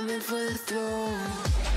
coming for the throne.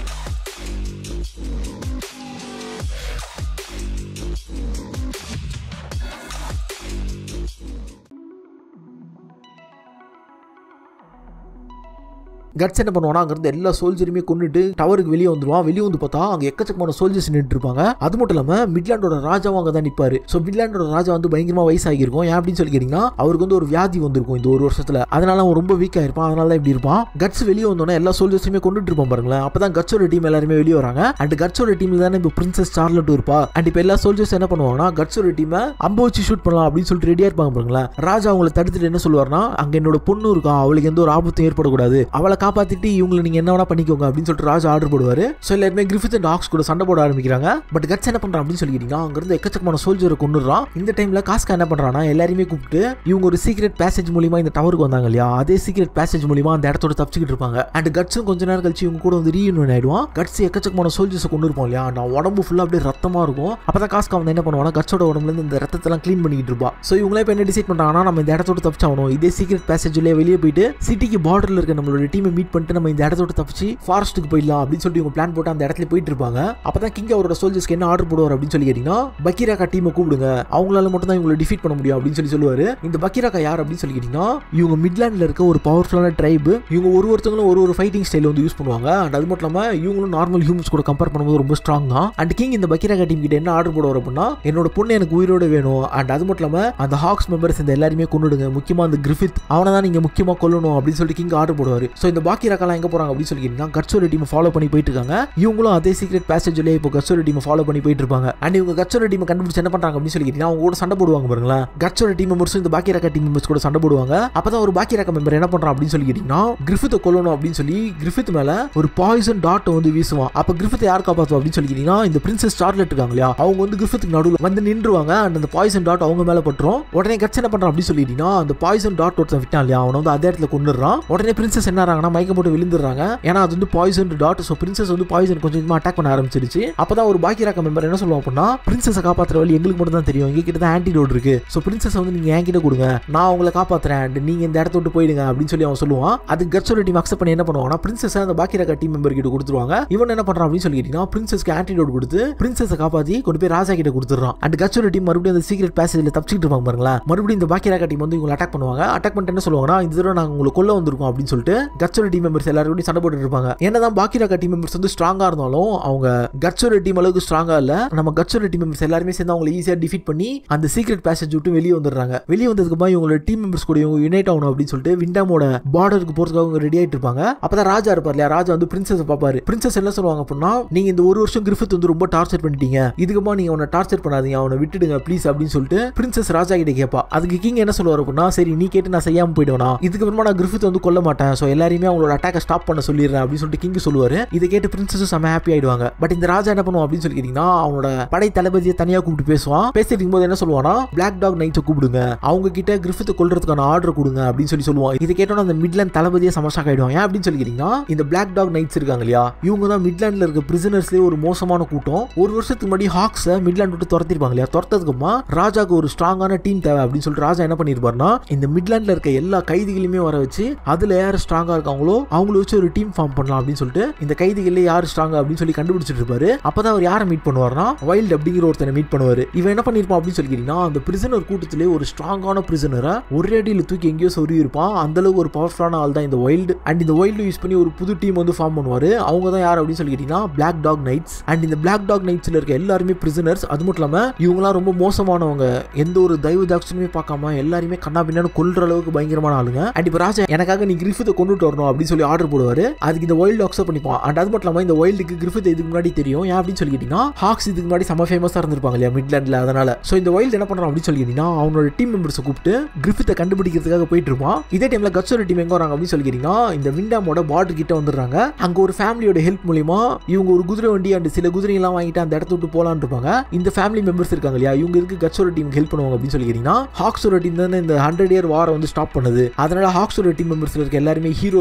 Guts என்ன பண்ணுவானா அங்கிருந்து எல்லா சோல்ஜருமே கொண்டுட்டு டவருக்கு வெளியே வந்துருவான் வெளியே வந்து பார்த்தா அங்க எக்கச்சக்கமான சோல்ஜர்ஸ் நின்று இருப்பாங்க அது மட்டும் இல்லாம மிட்லாண்டோட ராஜாவும் அங்கே தான் நிற்பாரு ஸோ மிட்லாண்டோட ராஜா வந்து பயங்கரமா வயசாகிருக்கும் ஏன் அப்படின்னு சொல்லி கேட்டீங்கன்னா அவருக்கு வந்து ஒரு வியாதி வந்திருக்கும் இந்த ஒரு வருஷத்துல அதனால அவன் ரொம்ப வீக் ஆயிருப்பான் அதனால தான் இப்படி இருப்பான் கட்ஸ் வெளியே வந்தோடனே எல்லா சோல்ஜர்ஸுமே கொண்டுட்டு இருப்பான் பாருங்களேன் அப்பதான் கட்ஸோட டீம் எல்லாருமே வெளியே வராங்க அண்ட் கட்ஸோட டீம்ல தானே இப்போ பிரின்சஸ் சார்லட் இருப்பா அண்ட் இப்போ எல்லா சோல்ஜர்ஸ் என்ன பண்ணுவாங்கன்னா கட்ஸோட டீமை அம்ப வச்சு ஷூட் பண்ணலாம் அப்படின்னு சொல்லிட்டு ரெடியா இருப்பாங்க பாருங்களேன் ராஜா அவங்களை தடுத்துட்டு என்ன சொல்லுவார்னா அங்க என்னோட பொண்ணு இருக்கா அவளுக்கு எந்த ஒரு ஆபத்தும் ஏற்படக்கூடாது அவளை காப்பாத்திட்டு இவங்களை நீங்க என்ன வேணா பண்ணிக்கோங்க அப்படின்னு சொல்லிட்டு ராஜா ஆர்டர் போடுவாரு ஸோ எல்லாருமே கிரிஃபித் அண்ட் டாக்ஸ் கூட சண்டை போட ஆரம்பிக்கிறாங்க பட் கட்ஸ் என்ன பண்றான் அப்படின்னு சொல்லிக்கிட்டீங்கன்னா அங்கிருந்து எக்கச்சக்கமான சோல்ஜரை கொண்டுறான் இந்த டைம்ல காஸ்கா என்ன பண்றானா எல்லாருமே கூப்பிட்டு இவங்க ஒரு சீக்ரெட் பேசேஜ் மூலியமா இந்த டவருக்கு வந்தாங்க இல்லையா அதே சீக்ரெட் பேசேஜ் மூலியமா அந்த இடத்தோட தப்பிச்சுக்கிட்டு இருப்பாங்க அண்ட் கட்ஸும் கொஞ்ச நேரம் கழிச்சு இவங்க கூட வந்து ரீயூனியன் ஆயிடுவான் கட்ஸ் எக்கச்சக்கமான சோல்ஜர்ஸ் கொண்டு இருப்போம் இல்லையா நான் உடம்பு ஃபுல்லா அப்படியே ரத்தமா இருக்கும் அப்பதான் காஸ்கா வந்து என்ன பண்ணுவானா கட்ஸோட உடம்புல இருந்து இந்த ரத்தத்தெல்லாம் க்ளீன் பண்ணிக்கிட்டு இருப்பா ஸோ இவங்களே இப்போ என்ன டிசைட் பண்றாங்கன்னா நம்ம இந்த இடத்தோட தப்பிச்சாகணும் இதே சீக்ரெட் பேசேஜ்லேயே வெளியே போயிட்டு சிட்டிக்கு பார்டர்ல இருக்க நம்மளோட டீமை மீட் பண்ணிட்டு நம்ம இந்த இடத்தோட தப்பிச்சு ஃபாரஸ்ட்டுக்கு போயிடலாம் அப்படின்னு சொல்லிட்டு இவங்க பிளான் போட்டு அந்த இடத்துல போயிட்டு இருப்பாங்க அப்பதான் கிங் அவரோட சோல்ஜர்ஸ்க்கு என்ன ஆர்டர் போடுவார் அப்படின்னு சொல்லி கேட்டீங்கன்னா பக்கீராக்கா டீமை கூப்பிடுங்க அவங்களால மட்டும் தான் இவங்களை டிஃபீட் பண்ண முடியும் அப்படின்னு சொல்லி சொல்லுவாரு இந்த பக்கீராக்கா யார் அப்படின்னு சொல்லி கேட்டீங்கன்னா இவங்க மிட்லாண்ட்ல இருக்க ஒரு பவர்ஃபுல்லான ட்ரைப் இவங்க ஒரு ஒருத்தவங்களும் ஒரு ஒரு ஃபைட்டிங் ஸ்டைல் வந்து யூஸ் பண்ணுவாங்க அண்ட் அது மட்டும் இல்லாம இவங்களும் நார்மல் ஹியூமன்ஸ் கூட கம்பேர் பண்ணும்போது ரொம்ப ஸ்ட்ராங் தான் அண்ட் கிங் இந்த பக்கீராக்கா டீம் கிட்ட என்ன ஆர்டர் போடுவார் அப்படின்னா என்னோட பொண்ணு எனக்கு உயிரோட வேணும் அண்ட் அது மட்டும் இல்லாம அந்த ஹாக்ஸ் மெம்பர்ஸ் இந்த எல்லாருமே கொண்டுடுங்க முக்கியமா அந்த கிரிஃபித் அவனை தான் நீங்க முக்கியமா கொல்லணும் அப்படின்னு சொல்லிட்டு கிங் ஆர்டர் போடுவாரு ஸோ இந்த பாக்கி ரக்காலாம் எங்க போறாங்க அப்படின்னு சொல்லி கேட்டீங்கன்னா கட்சோட டீம் ஃபாலோ பண்ணி போயிட்டு இருக்காங்க இவங்களும் அதே சீக்ரெட் பேசேஜ்லேயே இப்போ கட்சோட டீம் ஃபாலோ பண்ணி போயிட்டு இருப்பாங்க அண்ட் இவங்க கட்சோட டீம் கண்டுபிடிச்சு என்ன பண்றாங்க அப்படின்னு சொல்லி கேட்டீங்கன்னா அவங்க கூட சண்டை போடுவாங்க பாருங்களேன் கட்சோட டீம் மெம்பர்ஸும் இந்த பாக்கி ரக்கா டீம் மெம்பர்ஸ் கூட சண்டை போடுவாங்க அப்பதான் ஒரு பாக்கி ரக்கா மெம்பர் என்ன பண்றான் அப்படின்னு சொல்லி கேட்டீங்கன்னா கிரிஃபித்தை கொல்லணும் அப்படின்னு சொல்லி கிரிஃபித் மேல ஒரு பாய்சன் டாட் வந்து வீசுவான் அப்ப கிரிஃபித் யார் காப்பாத்துவா அப்படின்னு சொல்லி கேட்டீங்கன்னா இந்த பிரின்சஸ் ஸ்டார்லெட் இருக்காங்க இல்லையா அவங்க வந்து கிரிஃபித்துக்கு நடுவில் வந்து நின்றுவாங்க அண்ட் அந்த பாய்சன் டாட் அவங்க மேல பட்டுரும் உடனே கட்ஸ் என்ன பண்றான் அப்படின்னு சொல்லிட்டீங்கன்னா அந்த பாய்சன் டாட் ஒருத்தன் விட்டான் இல்லையா அவனை வந்து அதே இடத்துல கொண்டுறான் உடனே பிரின்சஸ் என்ன ஆறாங்கன்னா மயக்கம் போட்டு விழுந்துடுறாங்க ஏன்னா அது வந்து பாய்சன் டாட் ஸோ பிரின்சஸ் வந்து பாய்சன் கொஞ்சம் கொஞ்சமா அட்டாக் பண்ண ஆரம்பிச்சிருச்சு அப்பதான் ஒரு பாக்கி ராக்க மெம்பர் என்ன சொல்லுவோம் அப்படின்னா பிரின்சஸை காப்பாத்துற வழி எங்களுக்கு மட்டும் தான் தெரியும் எங்க கிட்ட தான் ஆன்டிடோட் இருக்கு ஸோ பிரின்சஸ் வந்து நீங்க என்கிட்ட கொடுங்க நான் உங்களை காப்பாத்துறேன் and நீங்க இந்த இடத்த விட்டு போயிடுங்க அப்படின்னு சொல்லி அவன் சொல்லுவான் அது கட்ஸோட டீம் அக்செப்ட் பண்ணி என்ன பண்ணுவாங்கன்னா பிரின்சஸ் அந்த பாக்கி ராக்கா டீம் மெம்பர் கிட்ட கொடுத்துருவாங்க இவன் என்ன பண்றான் அப்படின்னு சொல்லி கேட்டீங்கன்னா பிரின்சஸ்க்கு ஆன்டிடோட் கொடுத்து பிரின்சஸை காப்பாத்தி கொண்டு போய் ராஜா கிட்ட கொடுத்துறான் அண்ட் கட்ஸோட டீம் மறுபடியும் அந்த சீக்ரெட் பேசேஜ்ல தப்பிச்சிட்டு இருப்பாங்க பாருங்களேன் மறுபடியும் இந்த பாக்கி ராக்கா டீம் வந்து இவங்களை அட்டாக் பண்ணுவாங்க அட்டாக் பண்ணிட்டு என்ன சொல்லுவாங்கன்னா இந்த தடவை நாங்க உங்களை கொல்ல வந்திருக்கோம் அப்படின்னு சொல்லிட்டு கட்ஸோட டீம் மெம்பர்ஸ் எல்லாரும் சண்டை போட்டு இருப்பாங்க என்னதான் பாக்கி ராக்கா டீம் மெம்பர்ஸ் வந்து ஸ்ட்ராங்கா இருந்தாலும் அவங்க கட்ஸோட டீம் அளவுக்கு ஸ்ட்ராங்கா இல்ல நம்ம கட்ஸோட டீம் மெம்பர்ஸ் எல்லாருமே சேர்ந்து அவங்களை ஈஸியா டிஃபீட் பண்ணி அந்த சீக்ரெட் பேசேஜ் விட்டு வெளியே வந்துடுறாங்க வெளியே வந்ததுக்கு அப்புறம் இவங்களோட டீம் மெம்பர்ஸ் கூட இவங்க யுனைட் ஆகணும் அப்படின்னு சொல்லிட்டு விண்டாமோட பார்டருக்கு போறதுக்காக அவங்க ரெடி ஆயிட்டு இருப்பாங்க அப்பதான் ராஜா இருப்பார் இல்லையா ராஜா வந்து பிரின்சஸ் பாப்பாரு பிரின்சஸ் என்ன சொல்லுவாங்க அப்படின்னா நீங்க இந்த ஒரு வருஷம் கிரிஃபித் வந்து ரொம்ப டார்ச்சர் பண்ணிட்டீங்க இதுக்குமா நீங்க அவனை டார்ச்சர் பண்ணாதீங்க அவனை விட்டுடுங்க ப்ளீஸ் அப்படின்னு சொல்லிட்டு பிரின்சஸ் ராஜா கிட்ட கேட்பா அதுக்கு கிங் என்ன சொல்லுவார் அப்படின்னா சரி நீ கேட்டு நான் செய்யாம போயிடுவேனா இதுக்கப்புறமா நான் கிரிஃபித் வந்து கொல்ல மாட்டேன் ஸோ எல்லாரையுமே அவங்களோட அட்டாக்கை ஸ்டாப் பண்ண சொல்லிடுறேன் அப்படின்னு சொல்லிட்டு கிங் சொல்லுவாரு இதை கேட்டு பிரின்சஸும் செம்ம ஹாப்பி ஆயிடுவாங்க பட் இந்த ராஜா என்ன பண்ணுவான் அப்படின்னு சொல்லி கேட்டீங்கன்னா அவனோட படை தளபதியை தனியா கூப்பிட்டு பேசுவான் பேசிட்டு இருக்கும்போது என்ன சொல்லுவானா பிளாக் டாக் நைட்ஸை கூப்பிடுங்க அவங்க கிட்ட கிரிஃபித்தை கொல்றதுக்கான ஆர்டர் கொடுங்க அப்படின்னு சொல்லி சொல்லுவான் இதை கேட்டோன்னா அந்த மிட்லாண்ட் தளபதியை சமஷாக் ஆயிடுவான் ஏன் அப்படின்னு சொல்லி கேட்டீங்கன்னா இந்த பிளாக் டாக் நைட்ஸ் இருக்காங்க இல்லையா இவங்க தான் மிட்லாண்ட்ல இருக்க பிரிசனர்ஸ்லேயே ஒரு மோசமான கூட்டம் ஒரு வருஷத்துக்கு முன்னாடி ஹாக்ஸை மிட்லாண்ட் விட்டு துரத்திருப்பாங்க இல்லையா துரத்ததுக்குமா ராஜாக்கு ஒரு ஸ்ட்ராங்கான டீம் தேவை அப்படின்னு சொல்லிட்டு ராஜா என்ன பண்ணிருப்பாருன்னா இந்த மிட்லாண்ட்ல இருக்க எல்லா கைதிகளையுமே வர வச்சு அதுல யார் ஸ்ட்ராங்கா இருக்காங்களோ அவங்கள வச்சு ஒரு டீம் ஃபார்ம் பண்ணலாம் அப்படின்னு சொல்லிட்டு இந்த கைதிகளே யார் ஸ்ட்ராங்கா அப்படின்னு சொல்லி கண்டுபிடிச்சிட்டு இருப்பாரு அப்பதான் அவர் யாரை மீட் பண்ணுவார்னா வைல்ட் அப்படிங்கிற ஒருத்தனை மீட் பண்ணுவாரு இவன் என்ன பண்ணிருப்பான் அப்படின்னு சொல்லி கேட்டீங்கன்னா அந்த பிரிசனர் கூட்டத்திலே ஒரு ஸ்ட்ராங்கான பிரிசனரை ஒரே அடியில் தூக்கி எங்கேயோ சொறி இருப்பான் அந்த அளவுக்கு ஒரு பவர்ஃபுல்லான ஆள் தான் இந்த வைல்டு அண்ட் இந்த வைல்டு யூஸ் பண்ணி ஒரு புது டீம் வந்து ஃபார்ம் பண்ணுவாரு அவங்க தான் யார் அப்படின்னு சொல்லி கேட்டீங்கன்னா பிளாக் டாக் நைட்ஸ் அண்ட் இந்த பிளாக் டாக் நைட்ஸ்ல இருக்க எல்லாருமே பிரிசனர்ஸ் அது மட்டும் இல்லாம இவங்கலாம் ரொம்ப மோசமானவங்க எந்த ஒரு தயவு தாட்சணுமே பார்க்காம எல்லாருமே கண்ணா பின்னான்னு கொல்ற அளவுக்கு பயங்கரமான ஆளுங்க அண்ட் இப்போ ராஜா எனக்காக நீ கிரிஃபித்தை கொண்டுட்டு வரணும் அப்படின்னு சொல்லி ஆர்டர் போடுவாரு அதுக்கு இந்த வைல்டு அக்செப்ட் பண்ணிப்பான் அண்ட் அது மட்டும் இல்லாம இந்த வைல்டுக்கு கிரிஃபித் இதுக்கு முன்னாடி தெரியும் ஏன் அப்படின்னு சொல்லி கேட்டீங்கன்னா ஹாக்ஸ் இதுக்கு முன்னாடி செம ஃபேமஸா இருந்திருப்பாங்க இல்லையா மிட்லாண்ட்ல அதனால ஸோ இந்த வைல்டு என்ன பண்றான் அப்படின்னு சொல்லி கேட்டீங்கன்னா அவனோட டீம் மெம்பர்ஸை கூப்பிட்டு கிரிஃபித்தை கண்டுபிடிக்கிறதுக்காக போயிட்டு இருப்பான் இதே டைம்ல கட்சோட டீம் எங்க வராங்க அப்படின்னு சொல்லி கேட்டீங்கன்னா இந்த விண்டாமோட பார்டர் கிட்ட வந்துடுறாங்க அங்க ஒரு ஃபேமிலியோட ஹெல்ப் மூலியமா இவங்க ஒரு குதிரை வண்டி அண்ட் சில குதிரையெல்லாம் வாங்கிட்டு அந்த இடத்த விட்டு போலான்னு இருப்பாங்க இந்த ஃபேமிலி மெம்பர்ஸ் இருக்காங்க இல்லையா இவங்க இருக்கு கட்சோட டீம் ஹெல்ப் பண்ணுவாங்க அப்படின்னு சொல்லி கேட்டீங்கன்னா ஹாக்ஸோட டீம் தானே இந்த ஹண்ட்ரட் இயர் வாரை வந்து ஸ்டாப் பண்ணுது அதனால ஹாக்ஸோட டீம் மெம்பர்ஸ்ல இருக்க எல்லாருமே ஹீரோஸ்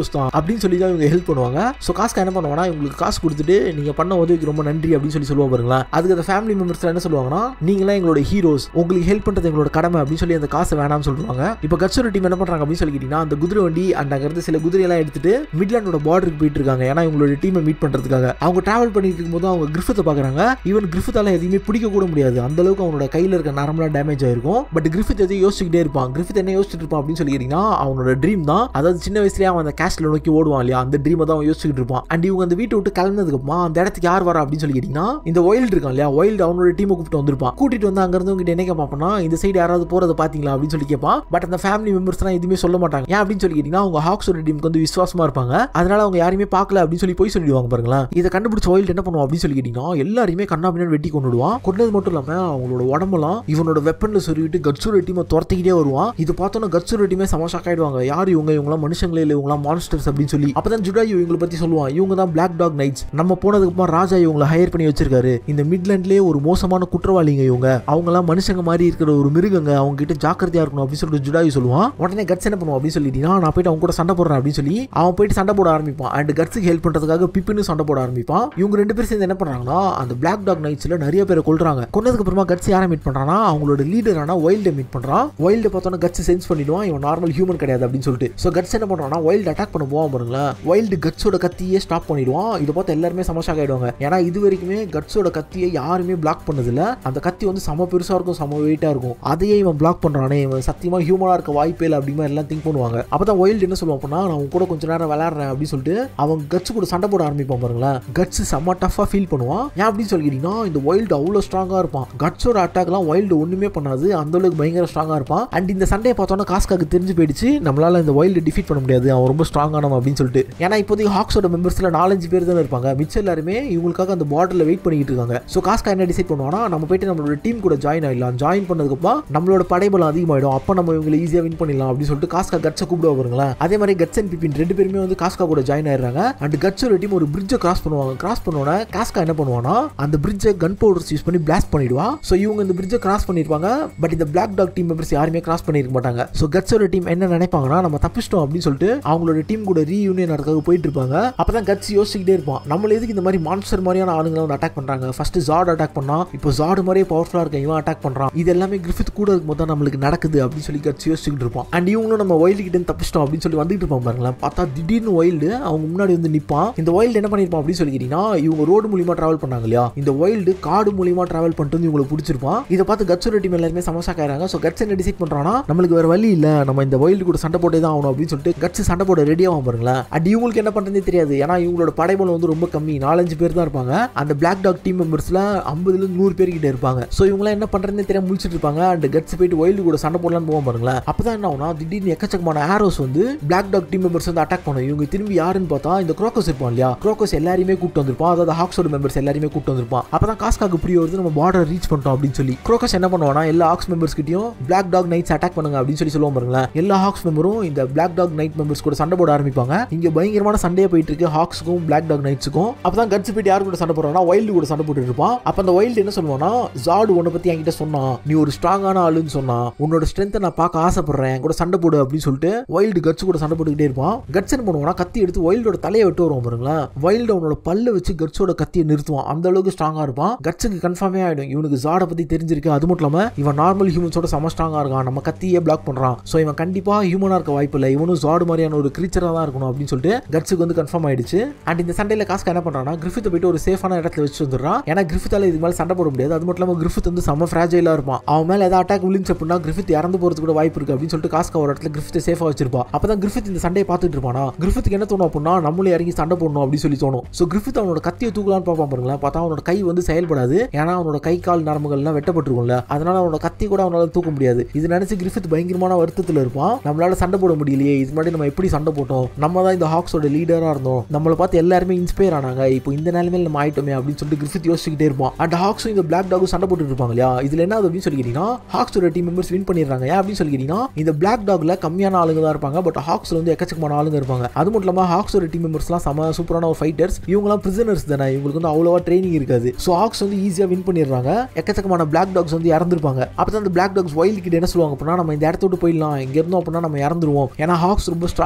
ஹீரோஸ் தான் அப்படின்னு சொல்லி தான் இவங்க ஹெல்ப் பண்ணுவாங்க ஸோ காசுக்கு என்ன பண்ணுவாங்கன்னா இவங்களுக்கு காசு கொடுத்துட்டு நீங்க பண்ண உதவிக்கு ரொம்ப நன்றி அப்படின்னு சொல்லி சொல்லுவாங்க பாருங்களேன் அதுக்கு அந்த ஃபேமிலி மெம்பர்ஸ் என்ன சொல்லுவாங்கன்னா நீங்களாம் எங்களோட ஹீரோஸ் உங்களுக்கு ஹெல்ப் பண்றது எங்களோட கடமை அப்படின்னு சொல்லி அந்த காசை வேணாம்னு சொல்லுவாங்க இப்போ கட்சோட டீம் என்ன பண்றாங்க அப்படின்னு சொல்லி கேட்டீங்கன்னா அந்த குதிரை வண்டி அண்ட் அங்க இருந்து சில குதிரையெல்லாம் எடுத்துட்டு மிட்லாண்டோட பார்டருக்கு போயிட்டு இருக்காங்க ஏன்னா இவங்களோட டீமை மீட் பண்றதுக்காக அவங்க டிராவல் பண்ணிட்டு இருக்கும்போது அவங்க கிரிஃபத்தை பாக்குறாங்க ஈவன் கிரிஃபத்தால எதையுமே பிடிக்க கூட முடியாது அந்த அளவுக்கு அவனோட கையில இருக்க நரம்பெல்லாம் டேமேஜ் ஆயிருக்கும் பட் கிரிஃபித் எதையும் யோசிச்சுக்கிட்டே இருப்பான் கிரிஃபித் என்ன யோசிச்சுட்டு இருப்பான் அப்படின்னு சொல்லி கேட்டீங்கன்னா அவனோட ட்ரீம் தான் அதாவது சின்ன வயசுலயே அவன் அந்த கேஸ்ட்ல நோக்கி ஓடுவான் இல்லையா அந்த ட்ரீமை தான் அவன் யோசிச்சுட்டு இருப்பான் அண்ட் இவங்க அந்த வீட்டை விட்டு கிளம்பினதுக்கு அப்புறமா அந்த இடத்துக்கு யார் வரா அப்படின்னு சொல்லி கேட்டீங்கன்னா இந்த ஒயில்டு இருக்கான் இல்லையா ஒயில்டு அவனோட டீமை கூப்பிட்டு வந்திருப்பான் கூட்டிட்டு வந்து அங்க இருந்து உங்ககிட்ட என்ன கேட்பான்னா இந்த சைடு யாராவது போறத பாத்தீங்களா அப்படின்னு சொல்லி கேட்பான் பட் அந்த ஃபேமிலி மெம்பர்ஸ் எதுவுமே சொல்ல மாட்டாங்க ஏன் அப்படின்னு சொல்லி கேட்டீங்கன்னா அவங்க ஹாக்ஸோட டீமுக்கு வந்து விசுவாசமா இருப்பாங்க அதனால அவங்க யாருமே பார்க்கல அப்படின்னு சொல்லி போய் சொல்லிடுவாங்க பாருங்களேன் இதை கண்டுபிடிச்ச ஒயில்டு என்ன பண்ணுவோம் அப்படின்னு சொல்லி கேட்டீங்கன்னா எல்லாருமே கண்ணா பின்னாடி வெட்டி கொண்டுடுவான் கொண்டது மட்டும் இல்லாம அவங்களோட உடம்பெல்லாம் இவனோட வெப்பன்ல சொருவிட்டு கட்சூர் டீமை துரத்திக்கிட்டே வருவான் இது பார்த்தோன்னா கட்சூர் டீமே செம ஷாக் ஆயிடுவாங்க யார் இவங்க இவங்களாம் மனுஷங்களே இல்லை இவங்களாம் மான்ஸ்டர்ஸ் அப்படின்னு சொல்லி அப்பதான் ஜுடாயு இவங்களை பத்தி சொல்லுவான் இவங்க தான் பிளாக் டாக் நைட்ஸ் நம்ம போனதுக்கு அப்புறம் ராஜா இவங்களை ஹையர் பண்ணி வச்சிருக்காரு இந்த மிட்லாண்ட்லயே ஒரு மோசமான குற்றவாளிங்க இவங்க அவங்கலாம் மனுஷங்க மாதிரி இருக்கிற ஒரு மிருகங்க அவங்க கிட்ட ஜாக்கிரதையா இருக்கணும் அப்படின்னு சொல்லிட்டு ஜுடாயு சொல்லுவான் உடனே கட்ஸ் என்ன பண்ணுவான் அப்படின்னு சொல்லிட்டீங்கன்னா நான் போயிட்டு அவங்க கூட சண்டை போடுறேன் அப்படின்னு சொல்லி அவன் போயிட்டு சண்டை போட ஆரம்பிப்பான் அண்ட் கட்ஸுக்கு ஹெல்ப் பண்றதுக்காக பிப்பின்னு சண்டை போட ஆரம்பிப்பான் இவங்க ரெண்டு பேரும் சேர்ந்து என்ன பண்றாங்கன்னா அந்த பிளாக் டாக் நைட்ஸ்ல நிறைய பேரை கொல்றாங்க கொன்னதுக்கு அப்புறமா கட்ஸ் யாரை மீட் பண்றானா அவங்களோட லீடரான வைல்டை மீட் பண்றான் வைல்டு பார்த்தோன்னா கட்ஸ் சென்ஸ் பண்ணிடுவான் இவன் நார்மல் ஹியூமன் கிடையாது அப்படின்னு சொல்லிட்டு ஸோ கட்ஸ் என்ன பண்றானா வைல்டு அட்டாக் பண்ண போவான் பாருங்களேன் வைல்டு கட்ஸோட கத்தியே ஸ்டாப் பண்ணிடுவான் இதை பார்த்து எல்லாருமே சமஷாக் ஆயிடுவாங்க ஏன்னா இது வரைக்குமே கட்ஸோட கத்தியை யாருமே பிளாக் பண்ணதில்ல அந்த கத்தி வந்து செம பெருசா இருக்கும் செம வெயிட்டா இருக்கும் அதையே இவன் பிளாக் பண்றானே இவன் சத்தியமா ஹியூமனா இருக்க வாய்ப்பே இல்லை அப்படிமா எல்லாம் திங்க் பண்ணுவாங்க அப்பதான் வைல்டு என்ன சொல்லுவான் அப்படின்னா நான் உன் கூட கொஞ்ச நேரம் விளையாடுறேன் அப்படின்னு சொல்லிட்டு அவன் கட்ஸ் கூட சண்டை போட ஆரம்பிப்பான் பாருங்களேன் கட்ஸ் செம்ம டஃபா ஃபீல் பண்ணுவான் ஏன் அப்படின்னு சொல்லிக்கிட்டீங்கன்னா இந்த வைல்டு அவ்வளோ ஸ்ட்ராங்கா இருப்பான் கட்ஸோட அட்டாக்லாம் வைல்டு ஒண்ணுமே பண்ணாது அந்த அளவுக்கு பயங்கர ஸ்ட்ராங்கா இருப்பான் அண்ட் இந்த சண்டையை பார்த்தோன்னா காஸ்காக்கு தெரிஞ்சு போயிடுச்சு நம்மளால இந்த வைல்டு டிஃபீட் பண்ண முடியாது அவன் ரொம்ப ஸ்ட்ராங்கானவன் அப்படின்னு சொல்லிட்டு ஏன்னா இப்போதைக்கு ஹாக்ஸோட மெம்பர்ஸ்ல நாலஞ்சு பேர் தானே இருப்பாங்க மிச்சம் எல்லாருமே இவங்களுக்காக அந்த பார்டர்ல வெயிட் பண்ணிட்டு இருக்காங்க ஸோ காஸ்கா என்ன டிசைட் பண்ணுவானா நம்ம போயிட்டு நம்மளோட டீம் கூட ஜாயின் ஆயிடலாம் ஜாயின் பண்ணதுக்கப்புறம் நம்மளோட படைபலம் அதிகமாயிடும் அப்போ நம்ம இவங்களை ஈஸியாக வின் பண்ணிடலாம் அப்படின்னு சொல்லிட்டு காஸ்கா கட்ஸை கூப்பிட வருங்களேன் அதே மாதிரி கட்ஸ் அண்ட் பிபின் ரெண்டு பேருமே வந்து காஸ்கா கூட ஜாயின் ஆயிடுறாங்க அண்ட் கட்ஸோட டீம் ஒரு பிரிட்ஜை கிராஸ் பண்ணுவாங்க கிராஸ் பண்ணோட காஸ்கா என்ன பண்ணுவானா அந்த பிரிட்ஜை கன் பவுடர்ஸ் யூஸ் பண்ணி பிளாஸ்ட் பண்ணிடுவா ஸோ இவங்க இந்த பிரிட்ஜை கிராஸ் பண்ணிருப்பாங்க பட் இந்த பிளாக் டாக் டீம் மெம்பர்ஸ் யாருமே கிராஸ் பண்ணிருக்க மாட்டாங்க ஸோ கட்ஸோட டீம் என்ன நினைப்பாங்கன்னா நம்ம தப்பிச்சிட்டோம் அப்படின்னு சொல்லிட்டு அவங்களோட டீம் கூட ரீயூனியன் நடக்காக போயிட்டு இருப்பாங்க அப்பதான் கட்ஸ் யோசிச்சுக்கிட்டே இருப்பான் நம்ம எதுக்கு இந்த மாதிரி மான்ஸ்டர் மாதிரியான ஆளுங்களை வந்து அட்டாக் பண்றாங்க ஃபர்ஸ்ட் ஜாட் அட்டாக் பண்ணா இப்போ ஜாடு மாதிரியே பவர்ஃபுல்லா இருக்க இவன் அட்டாக் பண்றான் இது எல்லாமே கிரிஃபித் கூட இருக்கும்போது தான் நம்மளுக்கு நடக்குது அப்படின்னு சொல்லி கட்ஸ் யோசிச்சுக்கிட்டு இருப்பான் அண்ட் இவங்களும் நம்ம வைல்டு கிட்ட இருந்து தப்பிச்சிட்டோம் அப்படின்னு சொல்லி வந்துட்டு இருப்பான் பாருங்களேன் பார்த்தா திடீர்னு வைல்டு அவங்க முன்னாடி வந்து நிப்பான் இந்த வைல்டு என்ன பண்ணிருப்பான் அப்படின்னு சொல்லி கேட்டீங்கன்னா இவங்க ரோடு மூலியமா டிராவல் பண்ணாங்க இல்லையா இந்த வைல்டு காடு மூலியமா டிராவல் பண்ணிட்டு வந்து இவங்களுக்கு பிடிச்சிருப்பான் இதை பார்த்து கட்ஸோட டீம் எல்லாருமே சமசாக்காயிராங்க ஸோ கட்ஸ் என்ன டிசைட் பண்றானா நம்மளுக்கு வேற வழி இல்ல நம்ம இந்த வைல்டு கூட சண்டை போட்டே தான் ஆகணும் அப்படின்னு சொல்லிட்டு கட்ஸ் சண்டை போட ரெடி ஆகும் பாருங்களேன் அண்ட் இவங்களுக்கு என்ன பண்றதே தெரியாது ஏன்னா இவங்களோட படைபலம் வந்து ரொம்ப கம்மி நாலஞ்சு பேர் தான் இருப்பாங்க அந்த பிளாக் டாக் டீம் மெம்பர்ஸ்ல ஐம்பதுல நூறு பேர் கிட்ட இருப்பாங்க ஸோ இவங்களாம் என்ன பண்றதுனே தெரியாம முழிச்சிட்டு இருப்பாங்க அண்ட் கட்ஸ் போயிட்டு வைல்டு கூட சண்டை போடலாம்னு போவோம் பாருங்களேன் அப்பதான் என்ன ஆகும்னா திடீர்னு எக்கச்சக்கமான ஆரோஸ் வந்து பிளாக் டாக் டீம் மெம்பர்ஸ் வந்து அட்டாக் பண்ணும் இவங்க திரும்பி யாருன்னு பார்த்தா இந்த குரோக்கஸ் இருப்பான் இல்லையா குரோக்கஸ் எல்லாருமே கூட்டு வந்திருப்பான் அதாவது ஹாக்ஸோட மெம்பர்ஸ் எல்லாருமே கூட்டு வந்திருப்பான் அப்பதான் காஸ்காக்கு புரிய வருது நம்ம பார்டர் ரீச் பண்ணிட்டோம் அப்படின்னு சொல்லி குரோக்கஸ் என்ன பண்ணுவானா எல்லா ஹாக்ஸ் மெம்பர்ஸ் கிட்டயும் பிளாக் டாக் நைட்ஸ் அட்டாக் பண்ணுங்க அப்படின்னு சொல்லி சொல்லுவோம் பாருங்களேன் எல்லா ஹாக்ஸ் மெம்பரும் இந்த பிளாக் டாக் நைட் மெம்பர்ஸ் கூட சண்டை போட ஆரம்பிப்பாங்க இங்க பயங்கரமான சண்டையே போயிட்டு இருக்கு ஹாக்ஸுக்கும் பிளாக் டாக் நைட்ஸுக்கும் அப்பதான் கட்ஸ் போயிட்டு யார் கூட சண்டை போடுறானா வைல்டு கூட சண்டை போட்டு இருப்பான் அப்ப அந்த வைல்டு என்ன சொல்லுவானா ஜாடு உன்னை பத்தி என்கிட்ட சொன்னான் நீ ஒரு ஸ்ட்ராங்கான ஆளுன்னு சொன்னா உன்னோட ஸ்ட்ரென்த்தை நான் பார்க்க ஆசைப்படுறேன் என் கூட சண்டை போடு அப்படின்னு சொல்லிட்டு வைல்டு கட்ஸ் கூட சண்டை போட்டுக்கிட்டே இருப்பான் கட்ஸ் என்ன பண்ணுவானா கத்தி எடுத்து வைல்டோட தலையை விட்டு வருவான் பாருங்களேன் வைல்டு அவனோட பல்ல வச்சு கட்ஸோட கத்தியை நிறுத்துவான் அந்த அளவுக்கு ஸ்ட்ராங்கா இருப்பான் கட்ஸுக்கு கன்ஃபார்மே ஆயிடும் இவனுக்கு ஜாட பத்தி தெரிஞ்சிருக்கு அது மட்டும் இல்லாம இவன் நார்மல் ஹியூமன்ஸோட செம ஸ்ட்ராங்கா இருக்கான் நம்ம கத்தியே பிளாக் பண்றான் ஸோ இவன் கண்டிப்பா ஹியூமனா இருக்க வாய்ப்பு இல்லை இவனும் ஜாடு மாதிரியான ஒரு கிரீச்சரா தான் இருக்கணும் அப்படின்னு சொல்லிட்டு கட்ஸுக்கு வந்து கன்ஃபார்ம் ஆயிடுச்சு அண்ட் இந்த சண்டையில காஸ்கா என்ன பண்றான்னா கிரிஃபித்தை போயிட்டு ஒரு சேஃபான இடத்துல வச்சு வந்துடுறான் ஏன்னா கிரிஃபித்தால இது மேல சண்டை போட முடியாது அது மட்டும் இல்லாம கிரிஃபித் வந்து செம ஃப்ராஜைலா இருப்பான் அவன் மேல ஏதாவது அட்டாக் விழுந்துச்சு அப்படின்னா கிரிஃபித் இறந்து போறதுக்கு கூட வாய்ப்பு இருக்கு அப்படின்னு சொல்லிட்டு காஸ்கா ஒரு இடத்துல கிரிஃபித்தை சேஃபா வச்சிருப்பா அப்பதான் கிரிஃபித் இந்த சண்டையை பார்த்துட்டு இருப்பானா கிரிஃபித்துக்கு என்ன தோணும் அப்படின்னா நம்மளே இறங்கி சண்டை போடணும் அப்படின்னு சொல்லி தோணும் ஸோ கிரிஃபித் அவனோட கத்தியை தூக்கலான்னு பார்ப்பான் பாருங்களேன் பார்த்தா அவனோட கை வந்து செயல்படாது ஏன்னா அவனோட கை கால் நரம்புகள்லாம் வெட்டப்பட்டிருக்கும்ல அதனால அவனோட கத்தி கூட அவனால தூக்க முடியாது இது நினைச்சு கிரிஃபித் பயங்கரமான வருத்தத்தில் இருப்பான் நம்மளால சண்டை போட முடியலையே இது மாதிரி நம்ம எப்படி சண்டை போட்டோம் நம்ம தான் இந்த ஹாக்ஸோட லீடரா இருந்தோம் நம்மளை பார்த்து எல்லாருமே இன்ஸ்பயர் ஆனாங்க இப்போ இந்த நிலைமையில நம்ம ஆயிட்டோமே அப்படின்னு சொல்லிட்டு கிரிஃபித் யோசிச்சுக்கிட்டே இருப்பான் அண்ட் ஹாக்ஸும் இந்த பிளாக் டாகும் சண்டை போட்டு இருப்பாங்க இல்லையா இதுல என்ன ஆகுது அப்படின்னு சொல்லி கேட்டீங்கன்னா ஹாக்ஸோட டீம் மெம்பர்ஸ் வின் பண்ணிடுறாங்க ஏன் அப்படின்னு சொல்லி கேட்டீங்கன்னா இந்த பிளாக் டாக்ல கம்மியான ஆளுங்க தான் இருப்பாங்க பட் ஹாக்ஸ்ல வந்து எக்கச்சக்கமான ஆளுங்க இருப்பாங்க அது மட்டும் இல்லாம ஹாக்ஸோட டீம் மெம்பர்ஸ்லாம் செம சூப்பரான ஒரு ஃபைட்டர்ஸ் இவங்கலாம் பிரிசனர்ஸ் தானே இவங்களுக்கு வந்து அவ்வளோவா ட்ரைனிங் இருக்காது ஸோ ஹாக்ஸ் வந்து ஈஸியாக வின் பண்ணிடுறாங்க எக்கச்சக்கமான பிளாக் டாக்ஸ் வந்து இறந்துருப்பாங்க அப்போ தான் அந்த பிளாக் டாக்ஸ் வைல்டு கிட்ட என்ன சொல்லுவாங்க அப்படின்னா நம்ம இந்த இடத்த விட்டு போயிடலாம் இங்க இருந்தோம் அப்படின்னா நம்ம இறந்துருவோம் ஏன்னா ஹாக்ஸ் ரொம்ப ஸ்ட்ராங்கா இருக்காங்க